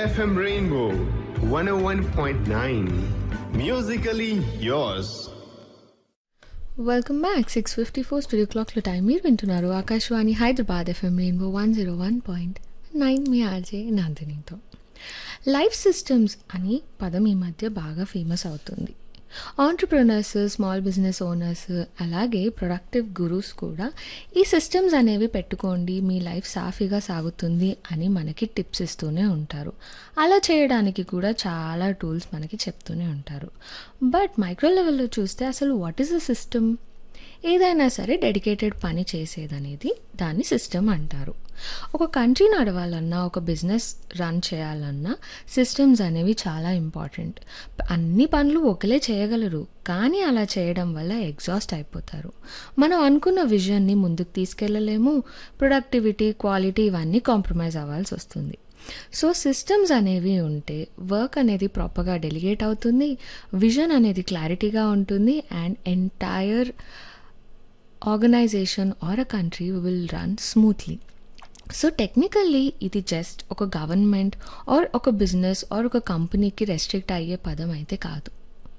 FM Rainbow 101.9. Musically yours. Welcome back six fifty four studio క్లాక్లో time మీరు వింటున్నారు Akashvani Hyderabad FM rainbow one zero one point nine మీ RJ నందినితో life systems అని పదం ఈ మధ్య బాగా ఫేమస్ అవుతుంది ఆంటర్ప్రినర్స్ స్మాల్ బిజినెస్ ఓనర్స్ అలాగే ప్రొడక్టివ్ గురూస్ కూడా ఈ సిస్టమ్స్ అనేవి పెట్టుకోండి మీ లైఫ్ సాఫీగా సాగుతుంది అని మనకి టిప్స్ ఇస్తూనే ఉంటారు అలా చేయడానికి కూడా చాలా టూల్స్ మనకి చెప్తూనే ఉంటారు బట్ మైక్రో లెవెల్లో చూస్తే అసలు వాట్ ఈస్ ద సిస్టమ్ ఏదైనా సరే డెడికేటెడ్ పని చేసేదనేది దాన్ని సిస్టమ్ అంటారు ఒక కంట్రీ నడవాలన్నా ఒక బిజినెస్ రన్ చేయాలన్నా సిస్టమ్స్ అనేవి చాలా ఇంపార్టెంట్ అన్ని పనులు ఒకలే చేయగలరు కానీ అలా చేయడం వల్ల ఎగ్జాస్ట్ అయిపోతారు మనం అనుకున్న విజన్ని ముందుకు తీసుకెళ్ళలేము ప్రొడక్టివిటీ క్వాలిటీ ఇవన్నీ కాంప్రమైజ్ అవ్వాల్సి వస్తుంది సో సిస్టమ్స్ అనేవి ఉంటే వర్క్ అనేది ప్రాపర్గా డెలిగేట్ అవుతుంది విజన్ అనేది క్లారిటీగా ఉంటుంది and entire organisation or a country will run smoothly so technically ఇది జస్ట్ ఒక గవర్నమెంట్ ఆర్ ఒక బిజినెస్ ఆర్ ఒక కంపెనీకి రెస్ట్రిక్ట్ అయ్యే పదం అయితే కాదు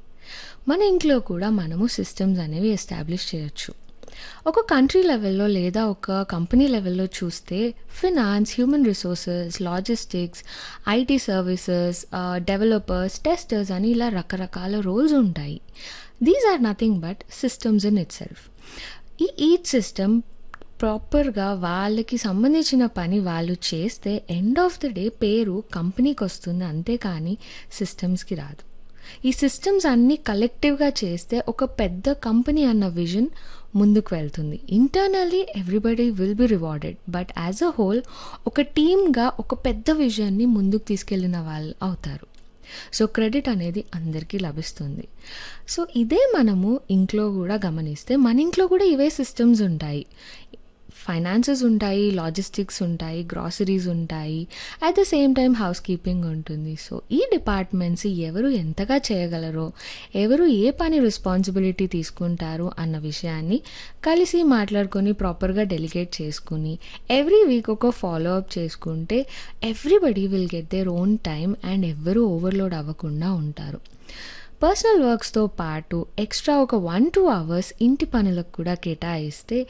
మన ఇంట్లో కూడా మనము సిస్టమ్స్ అనేవి ఎస్టాబ్లిష్ చేయొచ్చు ఒక కంట్రీ లెవెల్లో లేదా ఒక కంపెనీ లెవెల్లో చూస్తే finance human resources logistics IT services developers testers అని ఇలా రకరకాల రోల్స్ ఉంటాయి these are nothing but systems in itself ఈ ఈచ్ సిస్టమ్ ప్రాపర్గా వాళ్ళకి సంబంధించిన పని వాళ్ళు చేస్తే ఎండ్ ఆఫ్ ద డే పేరు కంపెనీకి వస్తుంది అంతేకాని సిస్టమ్స్కి రాదు ఈ సిస్టమ్స్ అన్నీ కలెక్టివ్గా చేస్తే ఒక పెద్ద కంపెనీ అన్న విజన్ ముందుకు వెళ్తుంది internally everybody will be rewarded but as a whole ఒక టీమ్గా ఒక పెద్ద విజన్ని ముందుకు తీసుకెళ్ళిన వాళ్ళు అవుతారు సో క్రెడిట్ అనేది అందరికీ లభిస్తుంది సో ఇదే మనము ఇంట్లో కూడా గమనిస్తే మన ఇంట్లో కూడా ఇవే సిస్టమ్స్ ఉంటాయి ఫైనాన్సెస్ ఉంటాయి లాజిస్టిక్స్ ఉంటాయి గ్రాసరీస్ ఉంటాయి at the same time house keeping ఉంటుంది సో ఈ డిపార్ట్మెంట్స్ ఎవరు ఎంతగా చేయగలరో ఎవరు ఏ పని రెస్పాన్సిబిలిటీ తీసుకుంటారు అన్న విషయాన్ని కలిసి మాట్లాడుకొని ప్రాపర్గా డెలిగేట్ చేసుకుని ఎవ్రీ వీక్ ఒక ఫాలో అప్ చేసుకుంటే everybody will get their own time and ఎవ్వరూ ఓవర్లోడ్ అవ్వకుండా ఉంటారు పర్సనల్ వర్క్స్తో పాటు ఎక్స్ట్రా ఒక వన్ టూ అవర్స్ ఇంటి పనులకు కూడా కేటాయిస్తే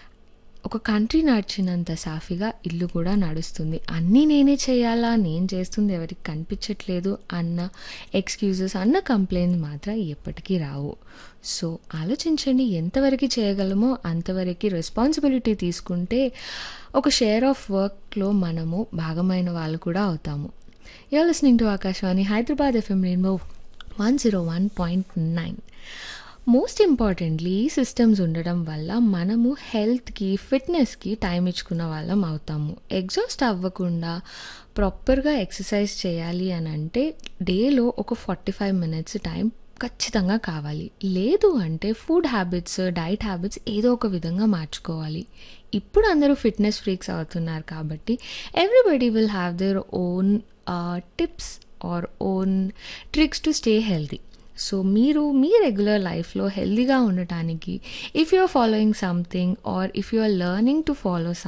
ఒక కంట్రీ నడిచినంత సాఫీగా ఇల్లు కూడా నడుస్తుంది అన్నీ నేనే చేయాలా నేను చేస్తుంది ఎవరికి కనిపించట్లేదు అన్న ఎక్స్క్యూజెస్ అన్న కంప్లైంట్స్ మాత్రం ఎప్పటికీ రావు సో ఆలోచించండి ఎంతవరకు చేయగలమో అంతవరకు రెస్పాన్సిబిలిటీ తీసుకుంటే ఒక షేర్ ఆఫ్ వర్క్లో మనము భాగమైన వాళ్ళు కూడా అవుతాము you're listening to Akashvani Hyderabad FM rainbow one zero one point nine most importantly ఈ సిస్టమ్స్ ఉండడం వల్ల మనము హెల్త్కి ఫిట్నెస్కి టైం ఇచ్చుకున్న వాళ్ళం అవుతాము ఎగ్జాస్ట్ అవ్వకుండా ప్రాపర్గా ఎక్సర్సైజ్ చేయాలి అని అంటే డేలో ఒక ఫార్టీ ఫైవ్ మినిట్స్ టైం ఖచ్చితంగా కావాలి లేదు అంటే ఫుడ్ హ్యాబిట్స్ డైట్ హ్యాబిట్స్ ఏదో ఒక విధంగా మార్చుకోవాలి ఇప్పుడు అందరూ ఫిట్నెస్ ఫ్రీక్స్ అవుతున్నారు కాబట్టి everybody will have their own tips or own tricks to stay healthy so మీరు మీ రెగ్యులర్ లైఫ్లో హెల్తీగా ఉండటానికి if you are following something or if you are learning to follow some